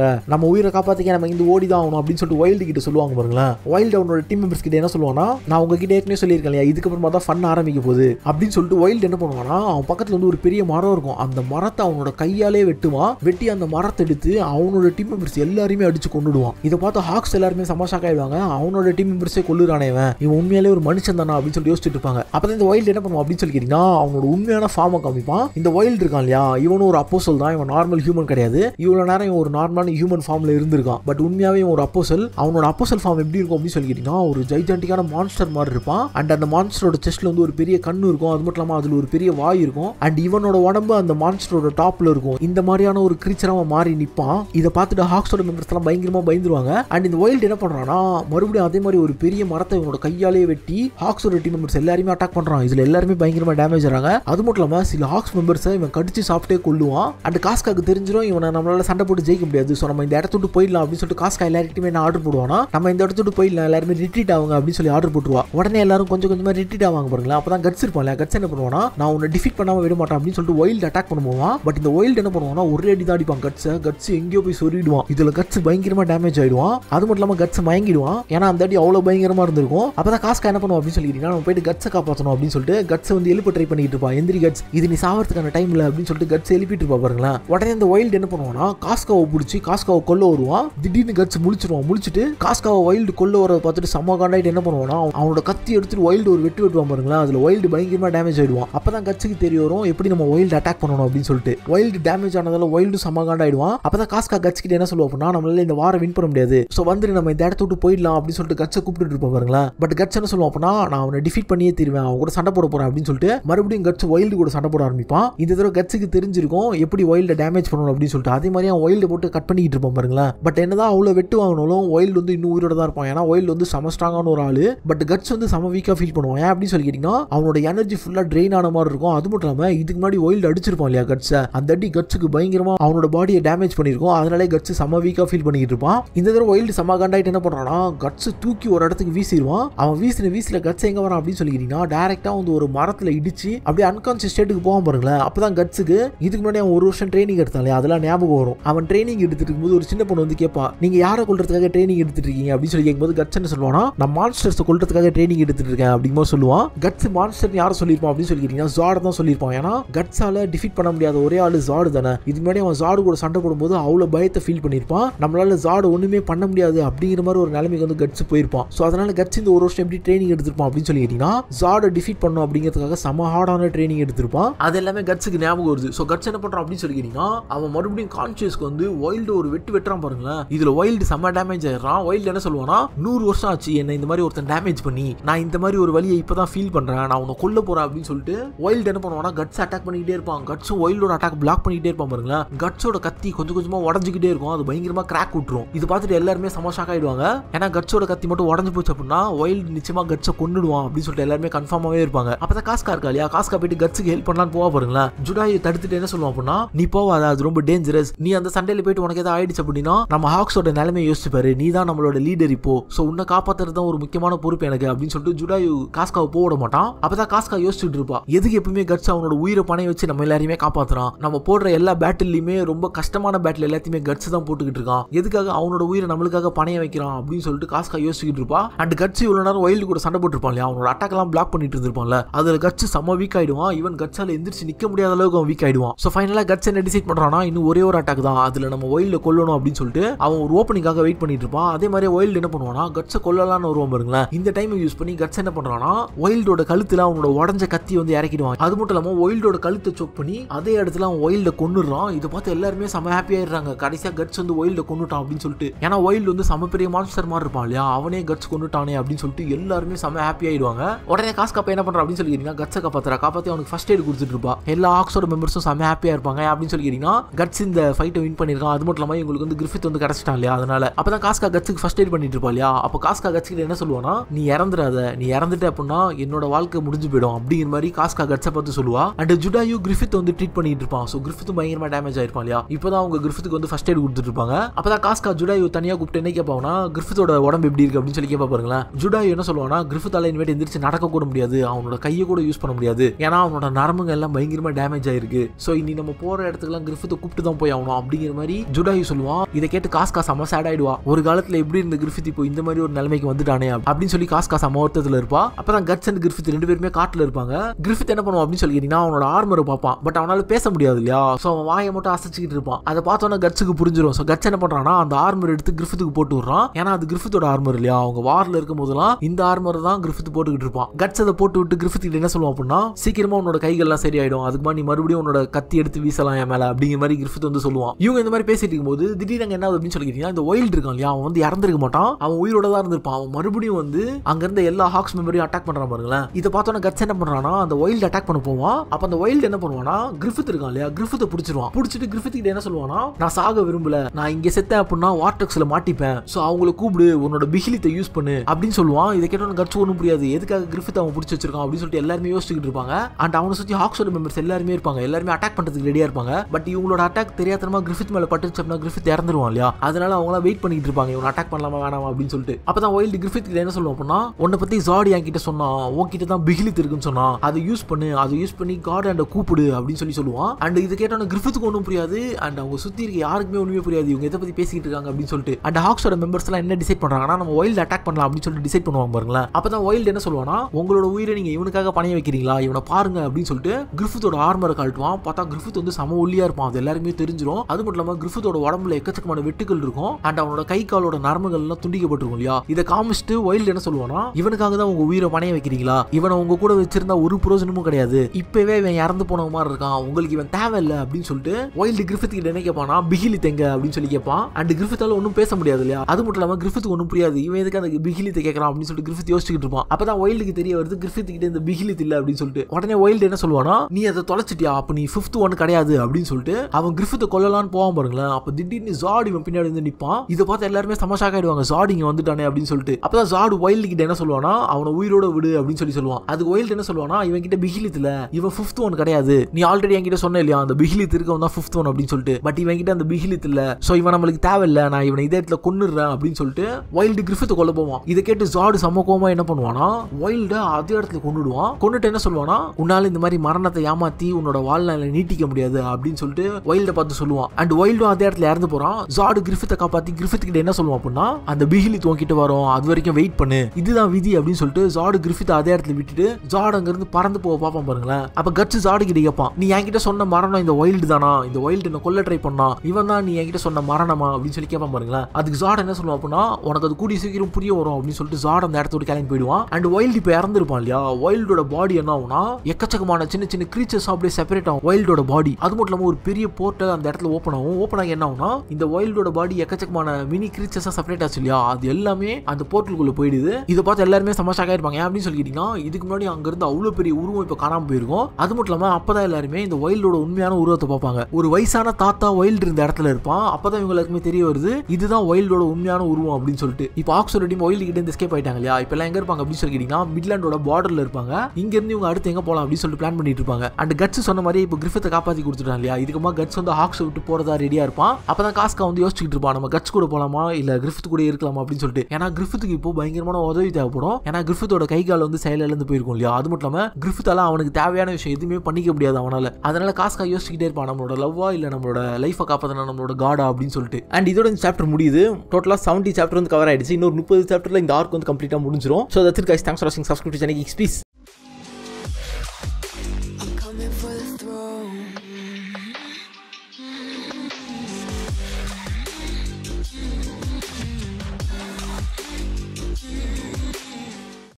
நம்ம உயிரை காப்பாத்திக்க நம்ம இந்த ஓடி தான் ஆகணும் அப்படின்னு சொல்லிட்டு வைல்டு கிட்ட சொல்லுவாங்க பாருங்களேன் வைல்டு அவனோட டீம் மெம்பர்ஸ் கிட்ட என்ன சொல்லுவானா நான் உங்ககிட்ட ஏற்கனவே சொல்லியிருக்கேன் இல்லையா இதுக்கப்புறமா தான் ஃபன் ஆரம்பிக்க போகுது அப்படின்னு சொல்லிட்டு வைல்டு என்ன பண்ணுவானா அவன் பக்கத்துல வந்து ஒரு பெரிய மரம் இருக்கும் அந்த மரத்தை அவனோட கையாலே வெட்டுவான் வெட்டி அந்த மரத்தை எடுத்து அவனோட டீம் மெம்பர்ஸ் எல்லாரையுமே அடிச்சு கொண்டுடுவான் இதை பார்த்து ஹாக்ஸ் எல்லாருமே சமாஷாக் ஆயிடுவாங்க அவனோட டீம் மெம்பர்ஸே கொள்ளுறானே இவன் இவன் உண்மையாலே ஒரு மனுஷன் தானா அப்படின்னு சொல்லி யோசிச்சுட்டு இருப்பாங்க அப்பதான் இந்த வைல்டு என்ன பண்ணுவான் அப்படின்னு சொல்லி கேட்டீங்கன்னா அவனோட உண்மையான ஃபார்மை காமிப்பான் இந்த வைல்டு இருக்கான் இல்லையா இவனும் ஒரு அப்போசல் தான் இவன் நார்மல் ஹியூமன் கிடையாது இவ்வளவு நேரம் இவன் ஒரு நார்மலான ஹியூமன் ஃபார்ம்ல இருந்திருக்கான் பட் உண்மையாவே இவன் ஒரு அப்போசல் அவனோட அப்போசல் ஃபார்ம் எப்படி இருக்கும் அப்படின்னு சொல்லி கேட்டீங்கன்னா ஒரு ஜைஜாண்டிக்கான மான்ஸ்டர் மாதிரி இருப்பான் அண்ட் அந்த மான்ஸ்டரோட செஸ்ட்ல வந்து ஒரு பெரிய கண்ணு இருக்கும் அது மட்டும் இல்லாம அதுல ஒரு பெரிய வாய் இருக்கும் அண்ட் இவனோட உடம்பு அந்த மான்ஸ்டரோட டாப்ல இருக்கும் இந்த மாதிரியான ஒரு கிரீச்சரா மாறி நிப்பான் இதை பார்த்துட்டு ஹாக்ஸோட மெம்பர்ஸ் எல்லாம் பயங்கரமா பயந்துருவாங்க அண்ட் இந்த வைல்டு என்ன பண்றான்னா மறுபடியும் அதே மாதிரி ஒரு பெரிய மரத்தை இவனோட கையாலேயே வெட்டி ஹாக்ஸோட டீம் மெம்பர்ஸ் எல்லாருமே அட்டாக் பண்றான் இதுல எல்லாருமே பயங்கரமா டேமேஜ் ஆறாங்க அது மட்டும் இல்லாம சில ஹாக்ஸ் மெம்பர்ஸை இவன் கடிச்சு சாப்பிட்டே கொள்ளுவான் அண்ட் காஸ்காக்கு தெரிஞ்சிடும் இவனை நம்மளால சண்டை போட்டு ஜெயிக்க முடியாது ஸோ நம்ம இந்த இடத்த விட்டு போயிடலாம் அப்படின்னு சொல்லிட்டு காஸ்கா எல்லாருக்குமே நான் ஆர்டர் போடுவானா நம்ம இந்த இடத்த விட்டு போயிடலாம் எல்லாருமே ரிட்ரீட் ஆகுங்க அப்படின்னு சொல்லி ஆர்டர் போட்டுருவா உடனே எல்லாரும் கொஞ்சம் கொஞ்சமா ரிட்ரீட் ஆவாங்க பாருங்களேன் அப்பதான் கட்ஸ் இருப்பான் கட்ஸ் என்ன பண்ணுவானா நான் உன்னை டிஃபீட் பண்ணாம விட மாட்டேன் அப்படின்னு சொல்லிட்டு வைல்டு அட்டாக் பண்ணுவான் பட் இந்த வைல்டு என்ன பண்ணுவானா ஒரே அடி தான் அடிப்பான் கட்ஸ் கட்ஸ் எங்கேயோ போய் சொல்லிடுவான் இதுல கட்ஸ் பயங்கரமா டேமேஜ் ஆயிடுவான் அது மட்டும் இல்லாம கட்ஸ் மயங்கிடுவான் ஏன்னா அந்த அடி அவ்வளவு பயங்கரமா இருந்திருக்கும் அப்பதான் காஸ்கா என்ன பண்ணுவோம் அப்படின்னு சொல்லிட்டீங்கன்னா நம்ம போயிட்டு கட்ஸை காப்பாற்றணும் அப்படின்னு சொல்லிட்டு கட்ஸ் வந்து எழுப்ப ட்ரை பண்ணிட்டு இருப்பான் எந்திரி கட்ஸ் இது நீ சாவறதுக்கான டைம் இல்லை அப்படின்னு சொல்லிட்டு கட்ஸ் எழுப்பிட்டு இருப்பா பாருங்களேன் உடனே இந்த வைல்டு என்ன பண்ணுவானா காஸ்காவை பிடிச்சி காஸ்காவை கொல்ல வருவான் திடீர்னு கட்ஸ் முழிச்சிருவான் முழிச்சிட்டு காஸ்காவை வைல்டு கொல்ல வரதை பார்த்துட்டு செம்ம காண்டாயிட்டு என்ன பண்ணுவானா அவனோட கத்தி எடுத்துட்டு வைல்டு ஒரு வெட்டு வெட்டுவான் பாருங்களேன் அதுல வைல்டு பயங்கரமா டேமேஜ் ஆயிடுவான் அப்பதான் கட்ஸுக்கு தெரிய வரும் எப்படி நம்ம வைல்டு அட்டாக் பண்ணணும் அப்படின்னு சொல்லிட்டு வைல்டு டேமேஜ் ஆனதால வைல்டு செம்ம காண்டாயிடுவான் அப்பதான் காஸ்கா கட்ஸ் கிட்ட என்ன சொல்லுவா அப்படின்னா நம்மளால இந்த வாரம் வின் பண்ண முடியாது ஸோ வந்துட்டு நம்ம இந்த இடத்த விட்டு போயிடலாம் அப்படின்னு சொல்லிட்டு கட்ஸை கூப்பிட்டு இருப்போம் பாருங்களேன் பட் கட்ஸ் என்ன சொல்லுவான் அப்படின்னா நான் அவனை டிஃபீட் பண்ணியே தருவேன் அவன் கூட சண்டை போட போறேன் அப்படின்னு சொல்லிட்டு மறுபடியும் கட்ஸ் வைல்டு கூட சண்டை போட ஆரம்பிப்பான் இந்த தடவை கட்ஸுக்கு தெரிஞ்சிருக்கும் எப்படி வைல்டை டேமேஜ் பண்ணணும் அப்படின்னு சொல்லிட்டு அதே மாதிரி அவன் வைல்டு போட்டு கட் பண்ணிக்கிட்டு இருப்பான் பாருங்களேன் பட் என்னதான் அவ்வளோ வெட்டு வாங்கினாலும் வைல்டு வந்து இன்னும் உயிரோட தான் இருப்பான் ஏன்னா வைல்டு வந்து செம ஸ்ட்ராங்கான ஒரு ஆளு பட் கட்ஸ் வந்து செம வீக்காக ஃபீல் பண்ணுவான் ஏன் அப்படின்னு சொல்லி கேட்டிங்கன்னா அவனோட எனர்ஜி ஃபுல்லாக ட்ரெயின் ஆன மாதிரி இருக்கும் அது மட்டும் இல்லாமல் இதுக்கு முன்னாடி வைல்டு அடிச்சிருப்பான் இல்லையா கட்ஸை அந்த அடி கட்ஸுக்கு பயங்கரமாக அவனோட பாடியை டேமேஜ் பண்ணியிருக்கும் அதனாலே கட்ஸ் செம வீக்காக ஃபீல் பண்ணிக்கிட்டு இருப்பான் இந்த தடவை வைல்டு செம காண்டாயிட்டு என்ன பண்ணுறான்னா கட்ஸ் தூக்கி ஒரு இடத்துக்கு வீசிடுவான் அவன் வீசின வீசில கட்ஸ் எங்கே வரான் அப்படின்னு சொல்லிக்கிட்டீங்கன்னா டேரெக்டாக வந்து ஒரு மரத்தில் இடிச்சு அப்படியே அன்கான்சியஸ் ஸ்டேட்டுக்கு போவான் பாருங்களேன் அப்பதான் கட்ஸுக்கு இதுக்கு முன்னாடி அவன் ஒரு வருஷம் ட்ரைனிங் எடுத்தாலே அதெல்லாம் ஞாபகம் வரும் அவன் ட்ரைனிங் எடுத்துட்டு இருக்கும்போது ஒரு சின்ன பொண்ணு வந்து கேட்பா நீங்க யாரை கொல்றதுக்காக ட்ரைனிங் எடுத்துட்டு இருக்கீங்க அப்படின்னு சொல்லி கேட்கும்போது கட்ஸ் என்ன சொல்லுவானா நான் மான்ஸ்டர்ஸ் கொல்றதுக்காக ட்ரைனிங் எடுத்துட்டு இருக்கேன் அப்படிங்கும்போது சொல்லுவான் கட்ஸ் மான்ஸ்டர் யாரை சொல்லியிருப்பான் அப்படின்னு சொல்லி கேட்டீங்கன்னா ஜாடு தான் சொல்லியிருப்பான் ஏன்னா கட்ஸால டிஃபீட் பண்ண முடியாத ஒரே ஆளு ஜாடு தானே இது முன்னாடி அவன் ஜாடு கூட சண்டை போடும்போது அவ்வளோ பயத்தை ஃபீல் பண்ணியிருப்பான் நம்மளால ஜாடு ஒண்ணுமே பண்ண முடியாது அப்படிங்கிற மாதிரி ஒரு நிலைமைக்கு வந்து கட்ஸ் போயிருப்பான் ஸோ அதனால கட்ஸ் இந்த ஒரு வருஷம் எப்படி ட்ரைனிங் எடுத்திருப்பான் அப்படின்னு சொல்லி கேட்டீங்கன்னா ஜாடை டிஃபீட் பண்ணும் அப்படிங்கிறதுக்காக செம ஹார்டான ட்ரைனிங் எடுத்திருப்பான் அது எல்லாமே கட்ஸுக்கு ஞாபகம் வருது ஸோ கட்ஸ் என்ன பண்றான் அப்படின்னு சொல்லி கேட்டீங்கன்னா அவன் மறுபடியும் கான்சியஸ்க்கு வந்து வைல்டு ஒரு வெட்டு வெட்டுறான் பாருங்களேன் இதுல வைல்டு செம்ம டேமேஜ் ஆயிடுறான் வைல்டு என்ன சொல்லுவானா நூறு வருஷம் ஆச்சு என்ன இந்த மாதிரி ஒருத்தன் டேமேஜ் பண்ணி நான் இந்த மாதிரி ஒரு வழியை இப்பதான் ஃபீல் பண்றேன் நான் உன்னை கொல்ல போறேன் அப்படின்னு சொல்லிட்டு வைல்டு என்ன பண்ணுவானா கட்ஸ் அட்டாக் பண்ணிக்கிட்டே இருப்பான் கட்ஸும் வைல்டோட அட்டாக் பிளாக் பண்ணிக்கிட்டே இருப்பான் பாருங்களேன் கட்ஸோட கத்தி கொஞ்சம் கொஞ்சமா உடஞ்சிக்கிட்டே இருக்கும் அது பயங்கரமா கிராக் விட்டுரும் இது பார்த்துட்டு எல்லாருமே செம ஷாக் ஆயிடுவாங்க ஏன்னா கட்ஸோட கத்தி மட்டும் உடஞ்சு போச்சு அப்படின்னா வைல்டு நிச்சயமா கட்ஸை கொண்டுடுவான் அப்படின்னு சொல்லிட்டு எல்லாருமே கன்ஃபார்மாவே இருப்பாங்க அப்பதான் காஸ்கா இருக்கா இல்லையா காஸ்கா போயிட்டு கட்ஸுக்கு ஹெல்ப் பண்ணலாம்னு போவா பாருங்களேன் ஜுடாயை தடுத்துட்டு என்ன சொல்லுவான் அப்படின்னா நீ போவாத அது ரொம்ப டேஞ்சரஸ் நீ அந்த சண்டையில போயிட்டு உனக்கு ஏதாவது ஆயிடுச்சு அப்படின்னா நம்ம ஹாக்ஸோட நிலைமையை யோசிச்சு பாரு நீ தான் நம்மளோட லீடர் இப்போ சோ உன்னை காப்பாத்துறது தான் ஒரு முக்கியமான பொறுப்பு எனக்கு அப்படின்னு சொல்லிட்டு ஜுடாயு காஸ்காவை போட மாட்டான் அப்பதான் காஸ்கா யோசிச்சுட்டு இருப்பா எதுக்கு எப்பவுமே கட்ஸ் அவனோட உயிரை பணைய வச்சு நம்ம எல்லாரையுமே காப்பாத்துறான் நம்ம போடுற எல்லா பேட்டில்லையுமே ரொம்ப கஷ்டமான பேட்டில் எல்லாத்தையுமே கட்ஸ் தான் போட்டுக்கிட்டு இருக்கான் எதுக்காக அவனோட உயிரை நம்மளுக்காக பணைய வைக்கிறான் அப்படின்னு சொல்லிட்டு காஸ்கா யோசிச்சுட்டு இருப்பா அண்ட் கட்ஸ் இவ்வளவு நேரம் வைல்டு கூட சண்டை போட்டுருப்பான் இல்லையா அவனோட அட்டாக் எல்லாம் பிளாக் பண்ணிட்டு இருந்திருப்பான்ல அதுல கட்ஸ் செம்ம வீக் ஆயிடுவான் ஈவன் கட்ஸால எந்திரிச்சு நிக்க முடியாத அளவுக்கு அவன் வீக் ஆயிடுவான் சோ ஃபைனலா கட்ஸ் என்ன டிசைட் பண்றானா இன்னும் ஒரே ஒரு அட்டாக் தான் அதுல நம்ம வைல்ட கொல்லணும் அப்படின்னு சொல்லிட்டு அவன் ஒரு ஓப்பனிங்காக வெயிட் பண்ணிட்டு இருப்பான் அதே மாதிரி வைல்டு என்ன பண்ணுவானா கட்ஸை கொல்லலாம்னு வருவான் பாருங்களேன் இந்த டைம் யூஸ் பண்ணி கட்ஸ் என்ன பண்றானா வைல்டோட கழுத்துல அவனோட உடஞ்ச கத்தி வந்து இறக்கிடுவான் அது மட்டும் இல்லாம வைல்டோட கழுத்தை சொக் பண்ணி அதே இடத்துல அவன் வைல்ட கொன்னுடுறான் இதை பார்த்து எல்லாருமே செம ஹாப்பி ஆயிடுறாங்க கடைசியா கட்ஸ் வந்து வைல்ட கொண்டுட்டான் அப்படின்னு சொல்லிட்டு ஏன்னா வைல்டு வந்து செம பெரிய மான்ஸ்டர் மாதிரி இருப்பான் இல்லையா அவனே கட்ஸ் கொண்டுட்டானே அப்படின்னு சொல்லிட்டு எல்லாருமே செம ஹாப்பி ஆயிடுவாங்க உடனே காசு காப்பா என்ன பண்றான் அப்படின்னு சொல்லி கேட்டீங்கன்னா கட்ஸை காப்பாத்துறா காப்பாத்தி அவனுக்கு ஃபர்ஸ்ட் எய்ட் கொடுத்துட்டு இருப்பா எல்லா ஆக்ஸோட மெம்பர்ஸும் செம ஹாப்பியா இருப்பாங்க அப்படின்னு சொல்லி கேட்டீங்கன்னா கட்ஸ் இந்த ஃபைட்டை வின் பண்ணிருக்கான் அது மட்டும் இல்லாம இவங்களுக்கு வந்து கிரிஃபித் வந்து கிடைச்சிட்டான் இல்லையா அதனால அப்பதான் காஸ்கா கட்ஸுக்கு ஃபர்ஸ்ட் எய்ட் பண்ணிட்டு இருப்பா இல்லையா அப்போ காஸ்கா கட்ஸுக்கு என்ன சொல்லுவானா நீ இறந்துடாத நீ இறந்துட்ட அப்படின்னா என்னோட வாழ்க்கை முடிஞ்சு போயிடும் அப்படிங்கிற மாதிரி காஸ்கா கட்ஸை பார்த்து சொல்லுவா அண்ட் ஜுடாயு கிரிஃபித் வந்து ட்ரீட் பண்ணிட்டு இருப்பான் ஸோ கிரிஃபித்தும் பயங்கரமா டேமேஜ் ஆயிருப்பான் இல்லையா இப்போதான் அவங்க கிரிஃபித்துக்கு வந்து ஃபர்ஸ்ட் எய்ட் கொடுத்துட்டு இருப்பாங்க அப்பதான் காஸ்கா ஜுடாயு தனியா கூப்பிட்டு என்ன கேட்பாங்கன்னா கிரிஃபித்தோட உடம்பு எப்படி இருக்கு அப்படின்னு சொல்லி கேட்பா பாருங்களேன் ஜுடாயு என்ன சொல்லுவானா கிரிஃபித்தால இனிமேட் எந்திரிச்சு நடக்க கூட முடியாது அவனோட கையை கூட யூஸ் பண்ண முடியாது ஏன்னா அவனோட நரம்புங்க எல்லாம் பயங்கரமா டேமேஜ் ஆயிருக்கு ஸோ இனி நம்ம போற இடத்துக்குலாம் கிரிஃபித்தை கூப்பிட்டு தான் போய் ஆகணும் அப்படிங்கிற மாதிரி ஜுடாயு ஆகி சொல்லுவான் இதை கேட்டு காஸ்கா செம்ம சேட் ஆயிடுவா ஒரு காலத்துல எப்படி இருந்த கிரிஃபித் இப்போ இந்த மாதிரி ஒரு நிலைமைக்கு வந்துட்டானே அப்படின்னு சொல்லி காஸ்கா செம்ம வருத்தத்துல இருப்பா அப்பதான் கட்ஸ் அண்ட் கிரிஃபித் ரெண்டு பேருமே காட்டுல இருப்பாங்க கிரிஃபித் என்ன பண்ணுவான் அப்படின்னு சொல்லி கேட்டீங்கன்னா அவனோட ஆர்மரை பார்ப்பான் பட் அவனால பேச முடியாது இல்லையா ஸோ அவன் வாயை மட்டும் அசைச்சிக்கிட்டு இருப்பான் அதை பார்த்தோன்னா கட்ஸுக்கு புரிஞ்சிடும் ஸோ கட்ஸ் என்ன பண்றான்னா அந்த ஆர்மர் எடுத்து கிரிஃபித்துக்கு போட்டு விடுறான் ஏன்னா அது கிரிஃபித்தோட ஆர்மர் இல்லையா அவங்க வார்ல இருக்கும் போதெல்லாம் இந்த ஆர்மர் தான் கிரிஃபித் போட்டுக்கிட்டு இருப்பான் கட்ஸ் அதை போட்டு விட்டு கிரிஃபித் கிட்ட என்ன சொல்லுவான் அப்படின்னா சீக்கிரமா உன்னோட கைகள்லாம் சரியாயிடும் அதுக்கு மாதிரி நீ மறுபடியும் உன்னோட கத்தி எடுத்து வீசலாம் என் மேல அப்படிங்கிற மாதிரி கிரிஃபித் வந்து சொல்லுவான் இவங்க இந்த மாதிரி பேசிட்டு இருக்கும்போது திடீர்னு அங்க என்ன ஆகுது அப்படின்னு சொல்லி கேட்டீங்கன்னா இந்த ஒயில்டு இருக்கான் இல்லையா அவன் வந்து இறந்துருக்க மாட்டான் அவன் உயிரோட தான் இருந்திருப்பான் அவன் மறுபடியும் வந்து அங்க இருந்த எல்லா ஹாக்ஸ் மெம்பரையும் அட்டாக் பண்றான் பாருங்களேன் இதை பார்த்தோன்னா கட்ஸ் என்ன பண்றானா அந்த ஒயில்டு அட்டாக் பண்ண போவான் அப்ப அந்த ஒயில்டு என்ன பண்ணுவானா கிரிஃபித் இருக்கான் இல்லையா கிரிஃபித்தை பிடிச்சிருவான் பிடிச்சிட்டு கிரிஃபித் கிட்ட என்ன சொல்லுவானா நான் சாக விரும்பல நான் இங்க செத்தேன் அப்படின்னா வார்டெக்ஸ்ல மாட்டிப்பேன் சோ அவங்கள கூப்பிடு உன்னோட பிகிலித்தை யூஸ் பண்ணு அப்படின்னு சொல்லுவான் இதை கேட்டவன கட்ஸ் ஒன்றும் புரியாது எதுக்காக கிரிஃபித் அவன் பிடிச்சி வச்சிருக்கான் அப்படின்னு சொல்லிட்டு எல்லாருமே யோசிச்சுட்டு இருப்பாங்க அண்ட் அவனை சுத்தி ஹாக்ஸோட மெம்பர்ஸ் எல்லாருமே இருப்பாங்க எல்லாருமே அட்டாக் பண்றதுக்கு ரெடியா இருப்பாங்க பட் இவங்களோட அட்டாக் தெரியாதனமா கிரிஃபித் மேல பட்டுச்சு அப்படின்னா கிரிஃபித் இறந்துருவான் இல்லையா அதனால அவங்களாம் வெயிட் பண்ணிட்டு இருப்பாங்க இவன் அட்டாக் பண்ணலாமா வேணாமா அப்படின்னு சொல்லிட்டு அப்பதான் ஒயில்டு கிரிஃபித் கிட்ட என்ன சொல்லுவோம் அப்படின்னா உன்னை பத்தி ஜாடி என்கிட்ட சொன்னான் உன்கிட்ட தான் பிகிலித் இருக்குன்னு சொன்னான் அதை யூஸ் பண்ணு அதை யூஸ் பண்ணி காட் அண்ட கூப்பிடு அப்படின்னு சொல்லி சொல்லுவான் அண்ட் இது கேட்டவன கிரிஃபித்துக்கு ஒன்றும் புரியாது அண்ட் அவங்க சுத்தி இருக்க யாருக்குமே ஒண்ணுமே புரியாது இவங்க எதை பத்தி பேசிக்கிட்டு இருக்காங்க அப்படின்னு சொல்லிட்டு அண்ட் ஹாக்ஸோட மெம்பர்ஸ் எல்லாம் என்ன டிசைட் பண்றாங்கன்னா நம்ம வைல்டு அட்டாக் பண்ணலாம் அப்படின்னு சொல்லிட்டு டிசைட் பண்ணுவாங்க பாருங்களேன் அப்பதான் வைல்டு என்ன சொல்லுவானா உங்களோட உயிரை நீங்க இவனுக்காக பணைய வைக்கிறீங்களா இவனை பாருங்க அப்படின்னு சொல்லிட்டு கிரிஃபித்தோட ஆர்மரை கழட்டுவான் பார்த்தா கிரிஃபித் வந்து சம ஒல்லியா இருப்பான் அது எல்லாருமே தெரிஞ்சிடும் அது மட்டும் இல்லாம கிரிஃபித்தோட உடம்புல எக்கச்சக்கமான வெட்டுகள் இருக்கும் அண்ட் அவனோட கை காலோட நரம்புகள் எல்லாம் துண்டிக்கப்பட்டிருக்கும் இல்லையா இதை காமிச்சிட்டு வைல்டு என்ன சொல்லுவானா இவனுக்காக தான் உங்க உயிரை பணைய வைக்கிறீங்களா இவனை உங்க கூட வச்சிருந்தா ஒரு பிரயோஜனமும் கிடையாது இப்பவே இவன் இறந்து போன மாதிரி இருக்கான் உங்களுக்கு இவன் தேவையில்லை அப்படின்னு சொல்லிட்டு வைல்டு கிரிஃபித் கிட்ட என்ன கேட்பானா பிகிலி தெங்க அப்படின்னு சொல்லி கேட்பான் அண்ட் கிரிஃபித்தால ஒன்றும் பேச முடியாது இல்லையா அது மட்டும் இல்லாம கிரிஃபித் ஒன்றும் புரியாது இவன் எதுக்கு அந்த பிகிலித்தை கேட்கறான் அப்படின்னு சொல்லிட்டு கிரிஃபித் யோசிச்சுட்டு இருப்பான் அப்பதான் வைல்டுக்கு தெரிய வருது கிரிஃபித் கிட்ட இந்த பிகிலித் இல்ல அப்படின்னு சொல்லிட்டு உடனே வைல்டு என்ன சொல்லுவானா நீ அதை தொலைச்சிட்டியா அப்ப நீ ஃபிஃப்த் ஒன் கிடையாது அப்படின்னு சொல்லிட்டு அவன் கிரிஃபித்தை கொல்லலான்னு போவான் பாருங்களேன் அப்ப திடீர்னு ஜாட் இவன் பின்னாடி வந்து நிப்பான் இதை பார்த்து எல்லாருமே சமஷாக் ஆயிடுவாங்க ஜாட் இங்க வந்துட்டானே அப்படின்னு சொல்லிட்டு அப்பதான் ஜாடு வைல்டு கிட்ட என்ன சொல்லுவானா அவனை உயிரோட விடு அப்படின்னு சொல்லி சொல்லுவான் அது வைல்டு என்ன சொல்லுவானா இவன் கிட்ட பிகிலித் இல்ல இவன் ஃபிஃப்த் ஒன் கிடையாது நீ ஆல்ரெடி என்கிட்ட சொன்ன இல்லையா அந்த பிகிலித் இருக்கவன் தான் ஃபிஃப்த் ஒன் அப்படின்னு சொல்லிட்டு பட் இவன் கிட்ட அந்த பிகிலித் இல்ல சோ இவன் நம்மளுக்கு தேவையில்ல நான் இவனை இதே இடத்துல கொன்னுடுறேன் அப்படின்னு சொல்லிட்டு வைல்டு கிரிஃபித்தை கொல்ல போவான் இதை கேட்டு ஜாடு சமக்கோமா என்ன பண்ணுவானா வைல்டு அதே இடத்துல கொண்டுடுவான் கொண்டுட்டு என்ன சொல்லுவானா உன்னால இந்த மாதிரி மரணத்தை ஏமாத்தி உன்னோட வாழ்நாளை நீட்டிக்க முடியாது அப்படின்னு சொல்லிட்டு வைல்ட பார்த்து சொல்லுவான் அண்ட் வைல்டும் அதே இடத்துல இறந்து போறான் ஜாடு கிரிஃபித்தை காப்பாத்தி கிரிஃபித் கிட்ட என்ன சொல்லுவான் அப்படின்னா அந்த பிகிலி துவங்கிட்டு வரும் அது வரைக்கும் வெயிட் பண்ணு இதுதான் விதி அப்படின்னு சொல்லிட்டு ஜாடு கிரிஃபித் அதே இடத்துல விட்டுட்டு ஜாடு அங்க இருந்து பறந்து போக பார்ப்பான் பாருங்களேன் அப்ப கட்ஸ் ஜாடு கிட்ட கேட்பான் நீ என்கிட்ட சொன்ன மரணம் இந்த வைல்டு தானா இந்த வைல்டு என்ன கொல்ல ட்ரை பண்ணா இவன் தான் நீ என்கிட்ட சொன்ன மரணமா அப்படின்னு சொல்லி கேட்பான் பாருங்களேன் அதுக்கு ஜாட் என்ன சொல்லுவான் அப்படின்னா உனக்கு அது கூடிய சீக்கிரம் புரிய வரும் அப்படின்னு சொல்லிட்டு ஜாட் அந்த இடத்தோட கிளம்பி போயிடுவான் அண்ட் வைல்டு இப்போ இறந்துருப்பான் இல்லையா வைல்டோட பாடி என்ன ஆகும்னா எக்கச்சக்கமான சின்ன சின்ன கிரீச்சர்ஸ் அப்படியே செப்பரேட் ஆகும் வைல்டோட பாடி அது மட்டும் இல்லாமல் ஒரு பெரிய போர்ட்டல் அந்த இடத்துல ஓப்பன் ஆகும் ஓப்பன் ஆகி என்ன ஆகும்னா இந்த வைல்டோட பாடி எக்கச்சக்கமான மினி கிரீச்சர்ஸாக செப்பரேட் ஆச்சு இல்லையா அது எல்லாமே அந்த போர்ட்டலுக்குள்ள போயிடுது இதை பார்த்து எல்லாருமே சமாஷாக இருப்பாங்க ஏன் அப்படின்னு சொல்லிக்கிட்டீங்கன்னா இதுக்கு முன்னாடி அங்க இருந்து அவ்வளோ பெரிய உருவம் இப்போ காணாம போயிருக்கும் அது மட்டும் இல்லாமல் அப்பதான் எல்லாருமே இந்த வைல்டோட உண்மையான உருவத்தை பார்ப்பாங்க ஒரு வயசான தாத்தா வைல்டு இருந்த இடத்துல இருப்பான் அப்பதான் இவங்க எல்லாருக்குமே தெரிய வருது இதுதான் வைல்டோட உண்மையான உருவம் அப்படின்னு சொல்லிட்டு இப்போ ஆக்ஸ்ஃபோர்ட் டீம் வைல்டு கிட்ட எஸ்கேப் ஆயிட்டாங்க இல்லையா இப்போ எல்லாம் எங்க இருப்பாங்க அப்படின்னு சொல்லிக்கிட்டீங்கன்னா மிட்லாண்டோட பார்டர்ல இருப்பாங்க இங்க இருந்து இவங்க அடுத்து எங்க போலாம் அப்படின்னு சொல்லிட்டு பிளான் பண்ணிட்டு இருப்பாங்க அண்ட் கட்ஸ் சொன்ன மாதிரி இப்போ கிரிஃபத்தை காப்பாத்தி கொடுத்துட்டான் இல்லையா இதுக்குமா கட்ஸ் வந்து ஹாக்ஸ் விட்டு போறதா ரெடியா இருப்பான் அப்பதான் காஸ்கா வந்து யோசிச்சுட்டு இருப்பான் நம்ம கட்ஸ் கூட போலாமா இல்ல கிரிஃபித் கூட இருக்கலாமா அப்படின்னு சொல்லிட்டு ஏன்னா கிரிஃபித்துக்கு இப்போ பயங்கரமான உதவி தேவைப்படும் ஏன்னா கிரிஃபித்தோட கை கால் வந்து செயல இழந்து போயிருக்கும் இல்லையா அது மட்டும் இல்லாம கிரிஃபித்தால அவனுக்கு தேவையான விஷயம் எதுவுமே பண்ணிக்க முடியாது அவனால அதனால காஸ்கா யோசிச்சுக்கிட்டே இருப்பான் நம்மளோட லவ்வா இல்ல நம்மளோட லைஃபை காப்பாத்தனா நம்மளோட காடா அப்படின்னு சொல்லிட்டு அண்ட் இதோட இந்த சாப்டர் முடியுது டோட்டலா செவன்டி சாப்டர் வந்து கவர் ஆயிடுச்சு இன்னொரு முப்பது சாப்டர்ல இந்த ஆர்க் வந்து கம்ப்ளீட்டா முடிஞ்சிரும் so that's it guys thanks for வாட்சிங் subscribe channel please I'm coming for the throne.